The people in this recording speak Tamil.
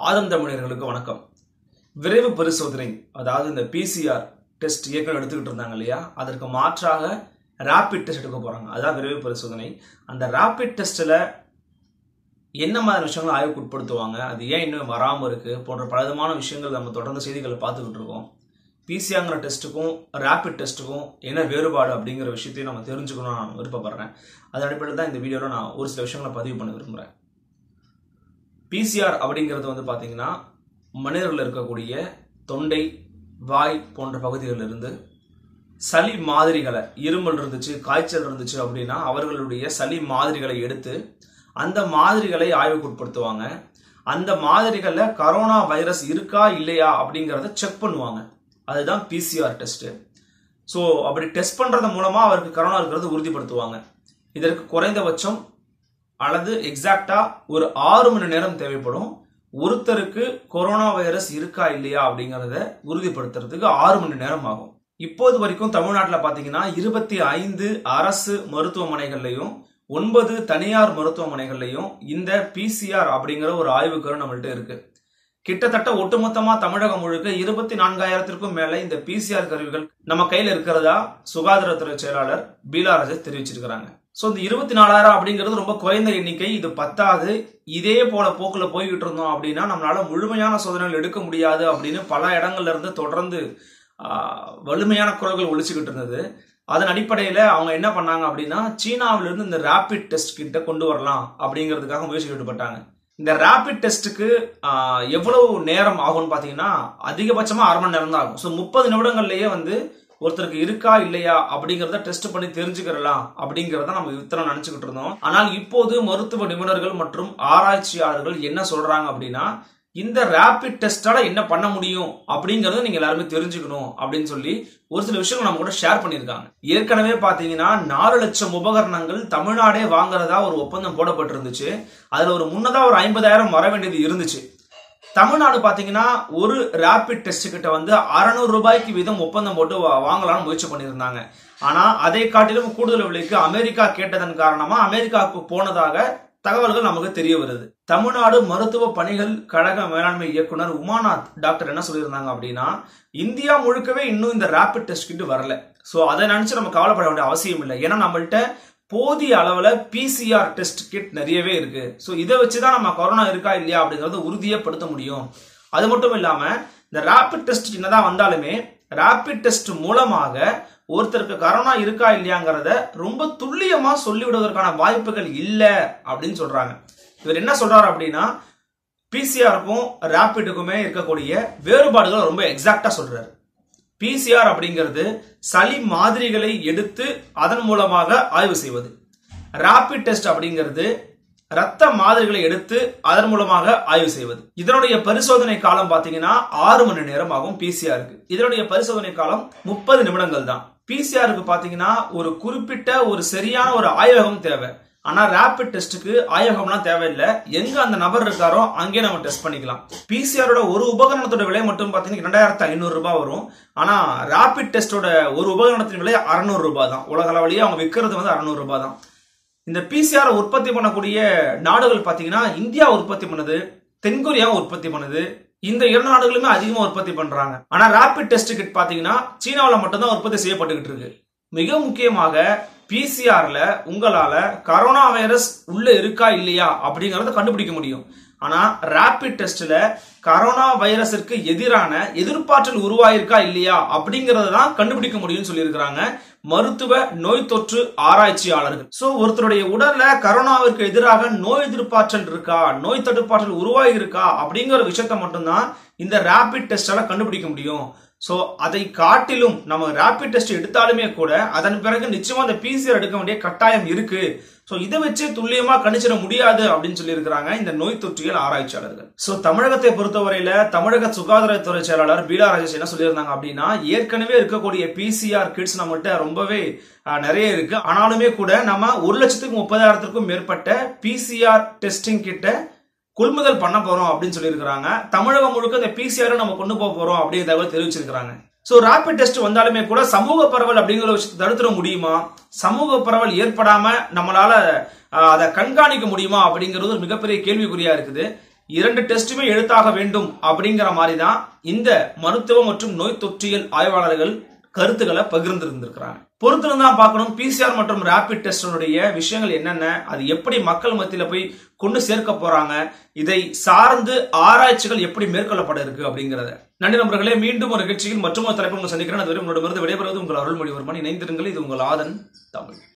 ஆதம் தமிழர்களுக்கு வணக்கம் விரைவு பரிசோதனை அதாவது இந்த பிசிஆர் டெஸ்ட் ஏற்கனவே எடுத்துக்கிட்டு இருந்தாங்க இல்லையா அதற்கு மாற்றாக ரேபிட் டெஸ்ட் எடுக்க போறாங்க அதான் விரைவு பரிசோதனை அந்த ரேபிட் டெஸ்ட்டில் என்ன மாதிரி விஷயங்களை ஆய்வுக்கு உட்படுத்துவாங்க அது ஏன் இன்னும் வராமல் இருக்கு போன்ற பலவிதமான விஷயங்கள் நம்ம தொடர்ந்து செய்திகளை பார்த்துக்கிட்டு இருக்கோம் பிசிஆங்கிற டெஸ்ட்டுக்கும் ரேபிட் டெஸ்ட்டுக்கும் என்ன வேறுபாடு அப்படிங்கிற விஷயத்தையும் நம்ம தெரிஞ்சுக்கணும்னு நான் விருப்பப்படுறேன் அதன் அடிப்படையில் தான் இந்த வீடியோவில் நான் ஒரு சில விஷயங்களை பதிவு பண்ண விரும்புகிறேன் பிசிஆர் அப்படிங்கிறது வந்து பார்த்தீங்கன்னா மனிதர்கள் இருக்கக்கூடிய தொண்டை வாய் போன்ற பகுதிகளில் இருந்து சளி மாதிரிகளை இருமல் இருந்துச்சு காய்ச்சல் இருந்துச்சு அப்படின்னா அவர்களுடைய சளி மாதிரிகளை எடுத்து அந்த மாதிரிகளை ஆய்வுக்கு உட்படுத்துவாங்க அந்த மாதிரிகளில் கரோனா வைரஸ் இருக்கா இல்லையா அப்படிங்கிறத செக் பண்ணுவாங்க அதுதான் பிசிஆர் டெஸ்ட் ஸோ அப்படி டெஸ்ட் பண்றது மூலமா அவருக்கு கரோனா இருக்கிறது உறுதிப்படுத்துவாங்க இதற்கு குறைந்தபட்சம் அல்லது எக்ஸாக்டா ஒரு ஆறு மணி நேரம் தேவைப்படும் ஒருத்தருக்கு கொரோனா வைரஸ் இருக்கா இல்லையா அப்படிங்கறத உறுதிப்படுத்துறதுக்கு ஆறு மணி நேரம் ஆகும் இப்போது வரைக்கும் தமிழ்நாட்டில் பார்த்தீங்கன்னா இருபத்தி ஐந்து அரசு மருத்துவமனைகள்லையும் ஒன்பது தனியார் மருத்துவமனைகள்லையும் இந்த பிசிஆர் அப்படிங்கிற ஒரு ஆய்வுக்கரு நம்மள்ட்ட இருக்கு கிட்டத்தட்ட ஒட்டுமொத்தமா தமிழகம் முழுக்க இருபத்தி நான்காயிரத்திற்கும் மேல இந்த பிசிஆர் கருவிகள் நம்ம கையில இருக்கிறதா சுகாதாரத்துறை செயலாளர் பீலா ராஜேஷ் தெரிவிச்சிருக்கிறாங்க ஸோ இந்த இருபத்தி நாலாயிரம் அப்படிங்கிறது ரொம்ப குறைந்த எண்ணிக்கை இது பத்தாது இதே போல போக்குல போய்கிட்டு இருந்தோம் அப்படின்னா நம்மளால முழுமையான சோதனைகள் எடுக்க முடியாது அப்படின்னு பல இடங்கள்ல இருந்து தொடர்ந்து ஆஹ், வலிமையான குரல்கள் ஒழிச்சுக்கிட்டு இருந்தது அதன் அடிப்படையில அவங்க என்ன பண்ணாங்க அப்படின்னா சீனாவில இருந்து இந்த ரேபிட் டெஸ்ட் கிட்ட கொண்டு வரலாம் அப்படிங்கிறதுக்காக முயற்சி ஈடுபட்டாங்க இந்த ரேபிட் டெஸ்ட்டுக்கு எவ்வளவு நேரம் ஆகும்னு பார்த்தீங்கன்னா அதிகபட்சமாக அரை மணி நேரம் தான் ஆகும் ஸோ முப்பது நிமிடங்கள்லயே வந்து ஒருத்தருக்கு இருக்கா இல்லையா அப்படிங்கிறத டெஸ்ட் பண்ணி தெரிஞ்சுக்கிறலாம் அப்படிங்கிறத நம்ம இத்தனை நினைச்சுக்கிட்டு இருந்தோம் ஆனால் இப்போது மருத்துவ நிபுணர்கள் மற்றும் ஆராய்ச்சியாளர்கள் என்ன சொல்றாங்க அப்படின்னா இந்த ரேபிட் டெஸ்டால என்ன பண்ண முடியும் அப்படிங்கறத நீங்க எல்லாருமே தெரிஞ்சுக்கணும் அப்படின்னு சொல்லி ஒரு சில விஷயங்கள் நம்ம கூட ஷேர் பண்ணியிருக்காங்க ஏற்கனவே பாத்தீங்கன்னா நாலு லட்சம் உபகரணங்கள் தமிழ்நாடே வாங்குறதா ஒரு ஒப்பந்தம் போடப்பட்டிருந்துச்சு அதுல ஒரு முன்னதா ஒரு ஐம்பதாயிரம் வர வேண்டியது இருந்துச்சு தமிழ்நாடு பாத்தீங்கன்னா ஒரு ரேபிட் டெஸ்ட் கிட்ட வந்து அறநூறு ரூபாய்க்கு வீதம் ஒப்பந்தம் போட்டு வா- வாங்கலாம்னு முயற்சி பண்ணியிருந்தாங்க ஆனா அதை காட்டிலும் கூடுதல் விலைக்கு அமெரிக்கா கேட்டதன் காரணமா அமெரிக்காவுக்கு போனதாக தகவல்கள் நமக்கு தெரிய வருது தமிழ்நாடு மருத்துவ பணிகள் கழக மேலாண்மை இயக்குனர் உமாநாத் டாக்டர் என்ன சொல்லியிருந்தாங்க அப்படின்னா இந்தியா முழுக்கவே இன்னும் இந்த ரேபிட் டெஸ்ட் கிட் வரல சோ அதை நினைச்சு நம்ம கவலைப்பட வேண்டிய அவசியம் இல்லை ஏன்னா நம்மள்ட்ட போதிய அளவுல பிசிஆர் டெஸ்ட் கிட் நிறையவே இருக்கு ஸோ இதை வச்சுதான் நம்ம கொரோனா இருக்கா இல்லையா அப்படிங்கறத உறுதியப்படுத்த முடியும் அது மட்டும் இல்லாம இந்த ரேபிட் டெஸ்ட் என்னதான் வந்தாலுமே ரேபிட் டெஸ்ட் மூலமாக ஒருத்தருக்கு கரோனா இருக்கா இல்லையாங்கிறத ரொம்ப துல்லியமா சொல்லிவிடுவதற்கான வாய்ப்புகள் இல்லை அப்படின்னு சொல்றாங்க இவர் என்ன சொல்றாரு அப்படின்னா பிசிஆருக்கும் ரேபிடுக்குமே இருக்கக்கூடிய வேறுபாடுகளை ரொம்ப எக்ஸாக்டா சொல்றாரு பிசிஆர் அப்படிங்கிறது சளி மாதிரிகளை எடுத்து அதன் மூலமாக ஆய்வு செய்வது ரேபிட் டெஸ்ட் அப்படிங்கிறது ரத்த மாதிரிகளை எடுத்து அதன் மூலமாக ஆய்வு செய்வது இதனுடைய பரிசோதனை காலம் பாத்தீங்கன்னா ஆறு மணி நேரம் ஆகும் பிசிஆருக்கு இதனுடைய பரிசோதனை காலம் முப்பது நிமிடங்கள் தான் பிசிஆருக்கு பாத்தீங்கன்னா ஒரு குறிப்பிட்ட ஒரு சரியான ஒரு ஆய்வகம் தேவை ஆனா ரேபிட் டெஸ்ட்டுக்கு ஆய்வகம்லாம் தேவையில்லை எங்க அந்த நபர் இருக்காரோ அங்கே நம்ம டெஸ்ட் பண்ணிக்கலாம் பிசிஆரோட ஒரு உபகரணத்தோட விலை மட்டும் பாத்தீங்கன்னா ரெண்டாயிரத்து ஐநூறு ரூபாய் வரும் ஆனா ரேபிட் டெஸ்டோட ஒரு உபகரணத்தின் விலை அறுநூறு ரூபாய் தான் உலக அளவிலேயே அவங்க விற்கிறது வந்து அறுநூறு ரூபாய் தான் இந்த பிசிஆர் உற்பத்தி பண்ணக்கூடிய நாடுகள் பாத்தீங்கன்னா இந்தியா உற்பத்தி பண்ணுது தென்கொரியா உற்பத்தி பண்ணுது இந்த இரண்டு நாடுகளுமே அதிகமா உற்பத்தி பண்றாங்க ஆனா ரேபிட் டெஸ்ட் கிட் பாத்தீங்கன்னா சீனாவில் மட்டும்தான் உற்பத்தி செய்யப்பட்டுக்கிட்டு இருக்கு மிக முக்கியமாக பிசிஆர்ல உங்களால கரோனா வைரஸ் உள்ள இருக்கா இல்லையா அப்படிங்கறத கண்டுபிடிக்க முடியும் ஆனா ரேபிட் டெஸ்ட்ல கரோனா வைரஸிற்கு எதிரான எதிர்ப்பாற்றல் உருவாயிருக்கா இல்லையா அப்படிங்கறத தான் கண்டுபிடிக்க முடியும்னு சொல்லியிருக்கிறாங்க மருத்துவ நோய் தொற்று ஆராய்ச்சியாளர்கள் சோ ஒருத்தருடைய உடல்ல கரோனாவிற்கு எதிராக நோய் எதிர்ப்பாற்றல் இருக்கா நோய் தடுப்பாற்றல் உருவாகி இருக்கா அப்படிங்கிற விஷயத்த மட்டும்தான் இந்த ரேபிட் டெஸ்டால கண்டுபிடிக்க முடியும் சோ அதை காட்டிலும் நம்ம ரேபிட் டெஸ்ட் எடுத்தாலுமே கூட அதன் பிறகு நிச்சயமா அந்த பிசிஆர் எடுக்க வேண்டிய கட்டாயம் இருக்கு சோ இதை வச்சு துல்லியமா கணிச்சிட முடியாது அப்படின்னு சொல்லியிருக்கிறாங்க இந்த நோய் தொற்றியல் ஆராய்ச்சியாளர்கள் சோ தமிழகத்தை பொறுத்தவரையில தமிழக சுகாதாரத்துறை செயலாளர் பீலா ராஜேஷ் என்ன சொல்லியிருந்தாங்க அப்படின்னா ஏற்கனவே இருக்கக்கூடிய பிசிஆர் கிட்ஸ் நம்மகிட்ட ரொம்பவே ஆஹ், நிறைய இருக்கு ஆனாலுமே கூட நம்ம ஒரு லட்சத்துக்கு முப்பதாயிரத்திற்கும் மேற்பட்ட பிசிஆர் டெஸ்டிங் கிட்ட கொள்முதல் பண்ண போறோம் அப்படின்னு சொல்லியிருக்கிறாங்க தமிழகம் முழுக்க இந்த பிசிஆர் நம்ம கொண்டு போக போறோம் அப்படிங்கிற தகவல் தெரிவிச்சிருக்கிறாங்க சோ ரேபிட் டெஸ்ட் வந்தாலுமே கூட சமூக பரவல் அப்படிங்கிற ஒரு விஷயத்தை தடுத்துட முடியுமா சமூக பரவல் ஏற்படாம நம்மளால ஆஹ், அதை கண்காணிக்க முடியுமா அப்படிங்கிறது ஒரு மிகப்பெரிய கேள்விக்குறியா இருக்குது இரண்டு டெஸ்ட்டுமே எடுத்தாக வேண்டும் அப்படிங்கிற மாதிரி தான் இந்த மருத்துவ மற்றும் நோய் தொற்றியல் ஆய்வாளர்கள் கருத்துக்களை பகிர்ந்திருந்திருக்கிறாங்க பொறுத்திருந்து தான் பார்க்கணும் பிசிஆர் மற்றும் ரேபிட் டெஸ்டினுடைய விஷயங்கள் என்னென்ன அது எப்படி மக்கள் மத்தியில போய் கொண்டு சேர்க்க போறாங்க இதை சார்ந்து ஆராய்ச்சிகள் எப்படி மேற்கொள்ளப்பட இருக்கு அப்படிங்கறத நன்றி நண்பர்களே மீண்டும் ஒரு நிகழ்ச்சியில் மற்றும் ஒரு தலைப்பு உங்களை சந்திக்கிறேன் அதுவரை உங்களிடமிருந்து விடைபெறுவது உங்கள் அருள்மொழிவர்மன் இணைந்திருங்கள் இது உங்கள் ஆதன் தமிழ்